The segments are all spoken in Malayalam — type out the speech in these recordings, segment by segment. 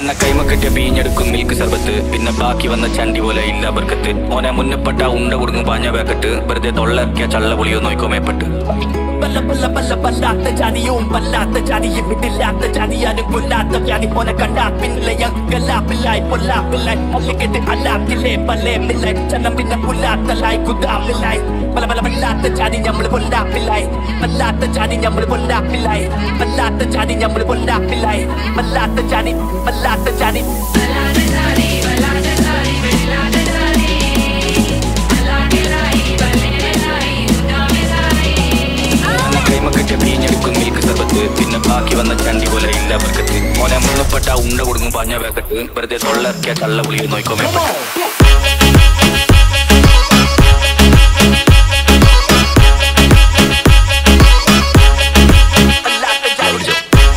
അന്ന കൈമ കിട്ടിയ പീഞ്ഞെടുക്കും മിൽക്ക് സർബത്ത് പിന്നെ ബാക്കി വന്ന ചണ്ടി പോലെ ഇല്ല ബർക്കത്ത് ഓനെ മുന്നപ്പെട്ട ഉണ്ട കൊടുക്കും പാഞ്ഞ പാക്കറ്റ് വെറുതെ തൊള്ളക്കിയ ചള്ള പൊളിയോ നോക്കോ മേപ്പെട്ട് പല്ല പല്ല പല്ല പല്ലാത്ത ജാതിയും പല്ലാത്ത ജാതിയും വിട്ടില്ലാത്ത ജാതിയാനും കൊല്ലാത്ത വ്യാധി പോലെ കണ്ടാ പിന്നിലയ ഗല്ലാപ്പില്ലായി പൊല്ലാപ്പില്ലായി മല്ലിക്കെട്ട് അല്ലാത്തില്ലേ പല്ലേ മില്ലായി ചന്നം പിന്നെ പുല്ലാത്തല്ലായി കുതാമില്ലായി പല പല പല്ലാത്ത ജാതി ഞമ്മള് പൊല്ലാപ്പില്ലായി പല്ലാത്ത ജാതി ഞമ്മള് പൊല്ലാപ്പില്ലായി പല്ലാത്ത ജാതി ഞമ്മള് പൊല്ലാപ്പില്ലായി പല്ലാത്ത ജാതി പല്ലാത്ത ജാതി അന്ന കൈമ കിട്ടിയ പീഞ്ഞെടുക്കും മിൽക്ക് സർബത്ത് പിന്നെ ബാക്കി വന്ന ചണ്ടി പോലെ ഇല്ല ബർക്കത്ത് ഓനെ മുന്നപ്പെട്ട ഉണ്ട കൊടുക്കും പാഞ്ഞ പാക്കറ്റ് വെറുതെ തൊള്ളക്കിയ ചള്ള പൊളിയോ നോക്കോ മേപ്പെട്ട് പല്ലാത്ത ജാതി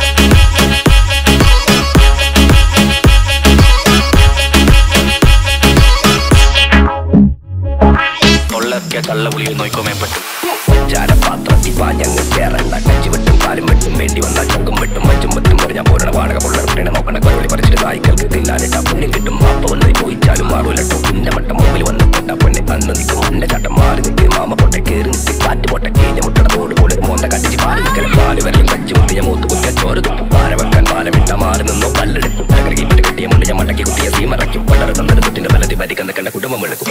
തൊള്ളക്കിയ ചള്ള പൊളിയോ നോക്കോ മേപ്പെട്ട് ചാരപാത്രത്തിൽ പാഞ്ഞങ്ങ് കേറണ്ട കഞ്ചി വെട്ടും കാലും വെട്ടും വേണ്ടി വന്നാൽ ചങ്കും വെട്ടും മറ്റും വെട്ടും പറഞ്ഞ പോരണ വാടക പുള്ളർ കുട്ടീനെ നോക്കണ കൊലവളി പറിച്ചിട്ട് നായ്ക്കൾക്ക് തിന്നാനിട്ട പുണ്യം കിട്ടും മാപ്പ വന്ന് ചോദിച്ചാലും മാറൂലട്ടോ പിന്നെ വട്ടം മുമ്പിൽ വന്ന് പൊട്ട പെണ്ണെ അന്ന് നിൽക്കും എന്റെ ചട്ടം മാറി നിൽക്കും മാമ പൊട്ട കേറി നിൽക്കും കാറ്റ് പൊട്ട കേഞ്ഞ മുട്ടട തോട് പോലെ മോന്ത കട്ടിച്ച് പാല് നിൽക്കലും പാല് വരലും കഞ്ചി മുട്ടിയ മൂത്ത് കുത്തിയ ചോറ് തുപ്പും പാര വെക്കാൻ പാലമിട്ട മാറി നിന്നോ കല്ലെടുക്കും തകർക്കി മറ്റു കിട്ടിയ മുണ്ടിയ മടക്കി കുത്തിയ സീമറയ്ക്കും വളരെ തന്നൊരു കുട്ടിന്റെ ബലത്തിൽ ഭരിക്കുന്ന കണ്ട കുടുംബം എടുക്കും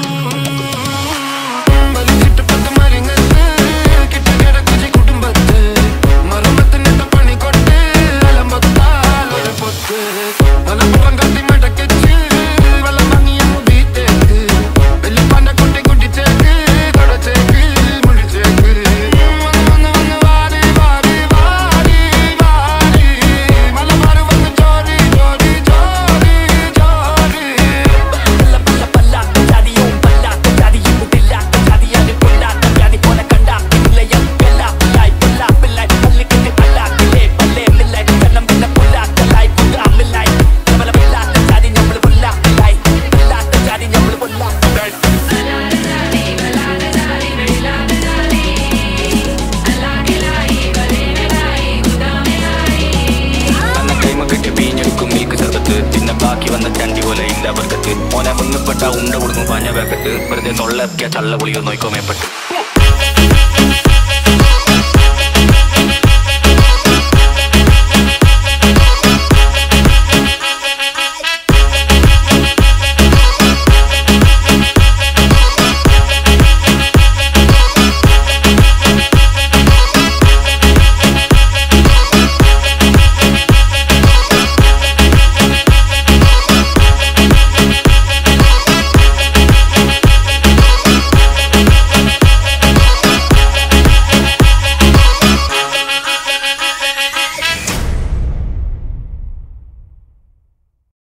വലിച്ചിട്ട് പത്ത് മരങ്ങത്ത് കിട്ടുകിട കുജി കുടുംബത്ത് മറുമ്പത്തിനിട്ട പണി കൊട്ട് അലമ്പത്താൽ ഒരു പൊത്ത് അലമ്പുറം കത്തി മടക്കിച്ച് വെള്ളം വാങ്ങിയ മുടിത്തേക്ക് വെല്ലുപ്പാന്റെ കുട്ടി കുട്ടിച്ചേക്ക് തുടച്ചേക്ക് മുടിച്ചേക്ക് വന്ന് വന്ന് വന്ന് വാരി വാരി വാരി വാരി മലബാറ് വന്ന് ചോരി ചോരി ചോരി ചോരി പല്ല പല്ല പല്ലാത്ത ജാതിയും പല്ലാത്ത ജാതിയും വിട്ടില്ലാത്ത ജാതിയാനും കൊല്ലാത്ത വ്യാധി പോലെ കണ്ടാ പിന്നിലയ ഗല്ലാപ്പില്ലായി പൊല്ലാപ്പില്ലായി മല്ലിക്കെട്ട് അല്ലാത്തില്ലേ പല്ലേ മില്ലായി ചന്നം പിന്നെ പുല്ലാത്തല്ലായി കുതാമില്ലായി പല പല പല്ലാത്ത ജാതി ഞമ്മള് പൊല്ലാപ്പില്ലായി പല്ലാത്ത ജാതി ഞമ്മള് പൊല്ലാപ്പില്ലായി അന്ന കൈമ കിട്ടിയ പീഞ്ഞെടുക്കും മിൽക്ക് സർബത്ത് പിന്നെ ബാക്കി വന്ന ചണ്ടി പോലെ ഇല്ല ബർക്കത്ത് ഓനെ മുന്നപ്പെട്ട ഉണ്ട കൊടുക്കും പാഞ്ഞ പാക്കറ്റ് വെറുതെ തൊള്ളക്കിയ ചള്ള പൊളിയോ നോക്കോ മേപ്പെട്ട്